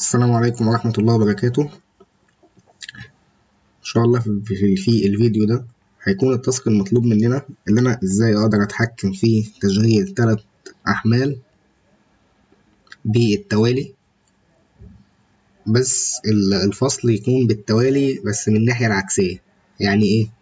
السلام عليكم ورحمة الله وبركاته إن شاء الله في, في, في الفيديو ده هيكون التاسك المطلوب مننا إن أنا إزاي أقدر أتحكم في تشغيل تلات أحمال بالتوالي بس الفصل يكون بالتوالي بس من الناحية العكسية يعني إيه؟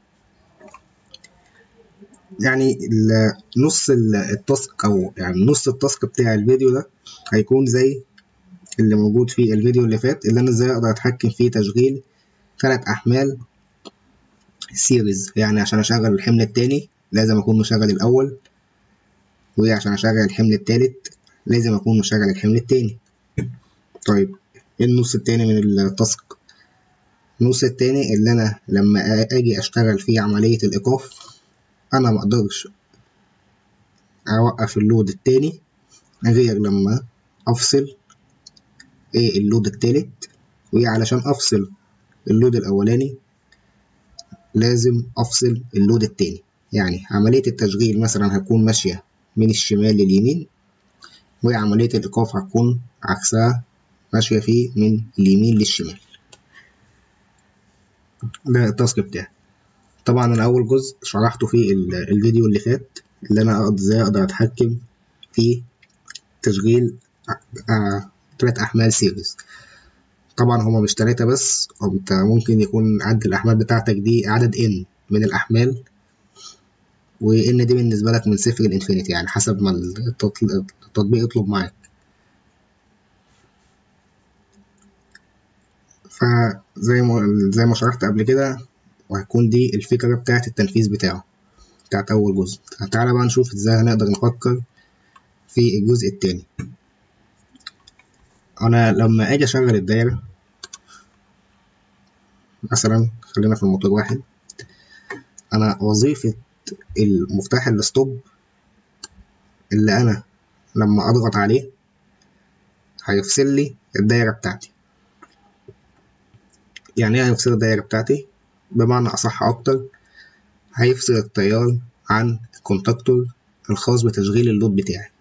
يعني نص التاسك أو يعني نص التاسك بتاع الفيديو ده هيكون زي اللي موجود في الفيديو اللي فات اللي انا ازاي اقدر اتحكم في تشغيل ثلاث احمال سيريز يعني عشان اشغل الحمل التاني لازم اكون مشغل الاول وعشان اشغل الحمل التالت لازم اكون مشغل الحمل التاني طيب ايه النص التاني من التاسك النص التاني اللي انا لما اجي اشتغل في عملية الايقاف انا مقدرش اوقف اللود التاني غير لما افصل ايه اللود التالت وعلشان افصل اللود الاولاني لازم افصل اللود التاني يعني عملية التشغيل مثلا هتكون ماشية من الشمال لليمين وعملية الايقاف هتكون عكسها ماشية فيه من اليمين للشمال ده التاسك بتاعي طبعا انا اول جزء شرحته في الفيديو اللي فات اللي انا ازاي اقدر اتحكم في تشغيل تلات أحمال سيريز طبعا هما مش تلاتة بس انت ممكن يكون عدد الأحمال بتاعتك دي عدد n من الأحمال و n دي بالنسبة لك من صفر لإنفينيتي يعني حسب ما التطبيق يطلب معاك فزي ما زي ما شرحت قبل كده وهتكون دي الفكرة بتاعت التنفيذ بتاعه بتاعت أول جزء تعالى بقى نشوف ازاي هنقدر نفكر في الجزء التاني انا لما اجي اشغل الدايره مثلا خلينا في الموتور واحد انا وظيفه المفتاح الستوب اللي انا لما اضغط عليه هيفصل لي الدايره بتاعتي يعني ايه هيفصل الدايره بتاعتي بمعنى اصح اكتر هيفصل التيار عن الكونتاكتور الخاص بتشغيل اللود بتاعي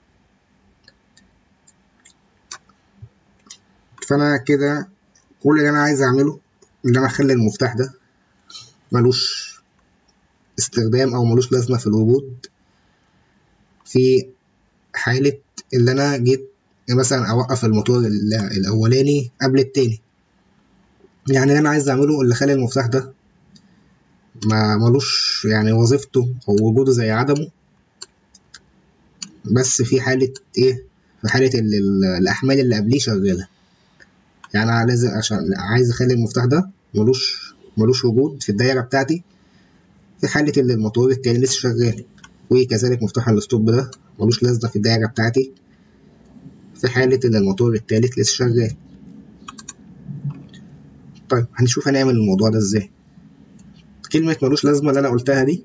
فانا كده كل اللي انا عايز اعمله ان انا اخلي المفتاح ده ملوش استخدام او ملوش لازمه في الوجود في حاله اللي انا جيت مثلا اوقف الموتور الاولاني قبل التاني يعني اللي انا عايز اعمله اللي خلي المفتاح ده ما ملوش يعني وظيفته او وجوده زي عدمه بس في حاله ايه في حاله الاحمال اللي قبليه شغاله يعني انا لازم عشان عايز اخلي المفتاح ده ملوش ملوش وجود في الدايره بتاعتي في حاله ان الموتور التاني لسه شغال وكذلك مفتاح الستوب ده ملوش لازمه في الدايره بتاعتي في حاله ان الموتور التالت لسه شغال طيب هنشوف هنعمل الموضوع ده ازاي كلمة ملوش لازمة اللي أنا قلتها دي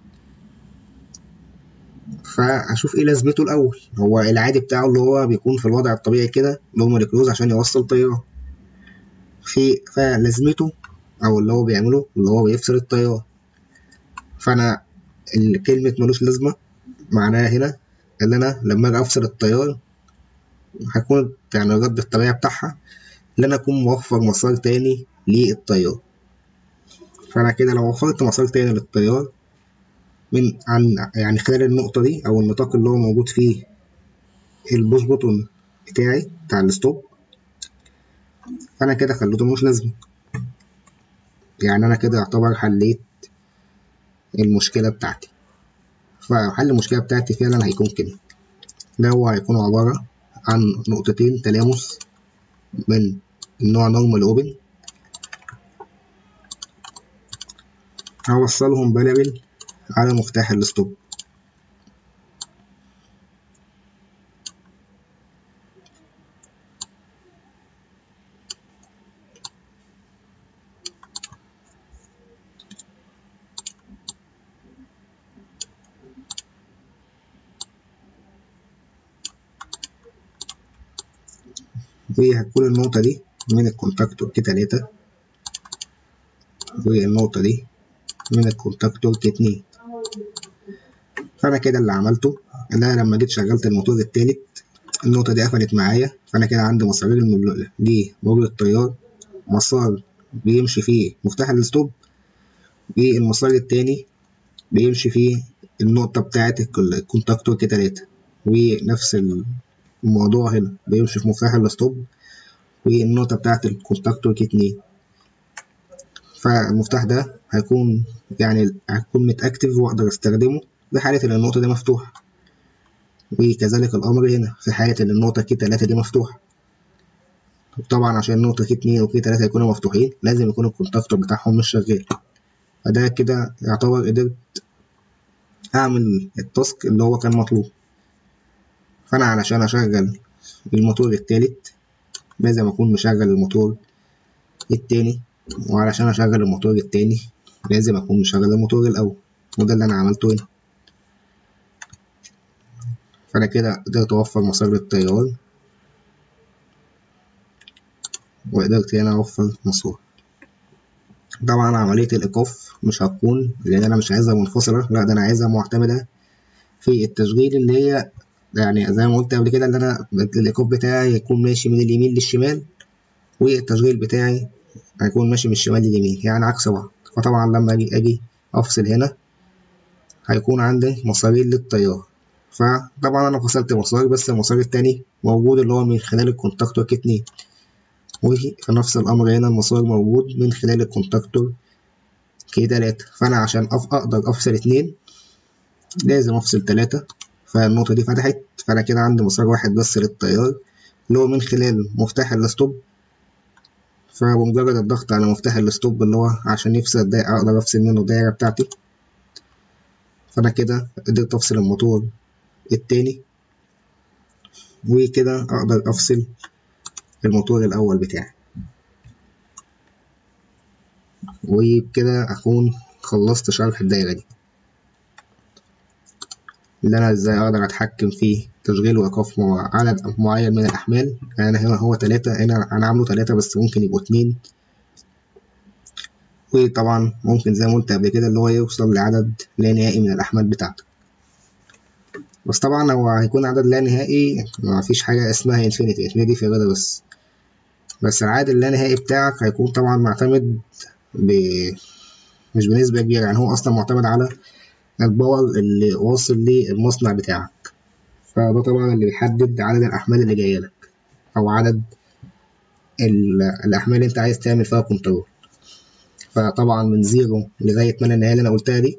فأشوف إيه لازمته الأول هو العادي بتاعه اللي هو بيكون في الوضع الطبيعي كده نورمال كلوز عشان يوصل طيارة في فلازمته او اللي هو بيعمله اللي هو بيفصل التيار فانا كلمة ملوش لازمة معناها هنا ان انا لما اجي افصل التيار هكون يعني الرد الطبيعي بتاعها ان انا اكون موفر مسار تاني للتيار فانا كده لو وفرت مسار تاني للتيار من عن يعني خلال النقطة دي او النطاق اللي هو موجود فيه البوش بوتون بتاعي بتاع الستوب فانا كده خليته ملوش لازمه يعني انا كده يعتبر حليت المشكله بتاعتي فحل المشكله بتاعتي فعلا هيكون كده ده هو هيكون عباره عن نقطتين تلامس من النوع نورمال اوبن هوصلهم بلابل على مفتاح الستوب وهتكون النقطة دي من الكونتاكتور كتلاتة والنقطة دي من الكونتاكتور كاتنين فأنا كده اللي عملته إن أنا لما جيت شغلت الموتور التالت النقطة دي قفلت معايا فأنا كده عندي مسارين لمرور التيار مسار بيمشي فيه مفتاح الستوب والمسار التاني بيمشي فيه النقطة بتاعة الكونتاكتور كي تلاتة ونفس الموضوع هنا بيمشي في مفتاح الستوب والنقطة بتاعة الكونتاكتور كي اتنين فالمفتاح ده هيكون يعني هيكون متأكتف وأقدر أستخدمه في حالة إن النقطة دي مفتوحة وكذلك الأمر هنا في حالة إن النقطة كي تلاتة دي مفتوحة طبعا عشان النقطة كي اتنين وكي تلاتة يكونوا مفتوحين لازم يكون الكونتاكتور بتاعهم مش شغال فده كده يعتبر قدرت أعمل التاسك اللي هو كان مطلوب فأنا علشان أشغل الموتور التالت لازم أكون مشغل الموتور التاني وعلشان أشغل الموتور التاني لازم أكون مشغل الموتور الأول وده اللي أنا عملته هنا فأنا كده قدرت أوفر مسار للتيار وقدرت هنا أوفر مسار طبعا عملية الإيقاف مش هتكون لأن أنا مش عايزها منفصلة لأ ده أنا عايزها معتمدة في التشغيل اللي هي يعني زي ما قلت قبل كده إن أنا الإيقاف بتاعي يكون ماشي من اليمين للشمال والتشغيل بتاعي هيكون ماشي من الشمال لليمين يعني عكس بعض فطبعا لما أجي أجي أفصل هنا هيكون عندي مسارين للتيار فطبعا أنا فصلت مسار بس المسار التاني موجود اللي هو من خلال الكونتاكتور كي اتنين وفي نفس الأمر هنا المسار موجود من خلال الكونتاكتور كي تلاتة فأنا عشان أف أقدر أفصل اتنين لازم أفصل تلاتة فالنقطة دي فتحت فأنا كده عندي مسار واحد بس للتيار اللي هو من خلال مفتاح الستوب فبمجرد الضغط على مفتاح الستوب اللي هو عشان يفصل الدايرة أقدر أفصل منه الدايرة بتاعتي فأنا كده قدرت أفصل الموتور التاني وكده أقدر أفصل الموتور الأول بتاعي وبكده أكون خلصت شرح الدايرة دي اللي أنا إزاي أقدر أتحكم في تشغيل وإيقاف عدد معين من الأحمال يعني هنا هو تلاتة هنا أنا عامله تلاتة بس ممكن يبقوا اتنين وطبعا ممكن زي ما قلت قبل كده اللي هو يوصل لعدد لا نهائي من الأحمال بتاعته بس طبعا هو هيكون عدد لا نهائي مفيش حاجة اسمها انفينيتي انفينيتي في الرياضة بس بس العدد اللانهائي بتاعك هيكون طبعا معتمد ب... مش بنسبة كبيرة يعني هو أصلا معتمد على الباور اللي واصل للمصنع بتاعك فده طبعا اللي بيحدد عدد الأحمال اللي جاية لك أو عدد الأحمال اللي أنت عايز تعمل فيها كنترول فطبعا من زيرو لغاية ما النهاية اللي أنا قلتها دي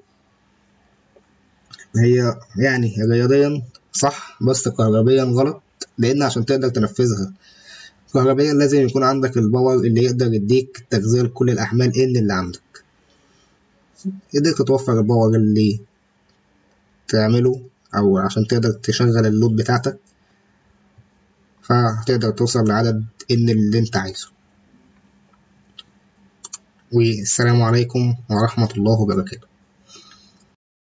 هي يعني رياضيا صح بس كهربيا غلط لأن عشان تقدر تنفذها كهربيا لازم يكون عندك الباور اللي يقدر يديك تغذية لكل الأحمال إن اللي عندك قدرت توفر الباور اللي تعمله أو عشان تقدر تشغل اللود بتاعتك فهتقدر توصل لعدد إن اللي أنت عايزه والسلام عليكم ورحمة الله وبركاته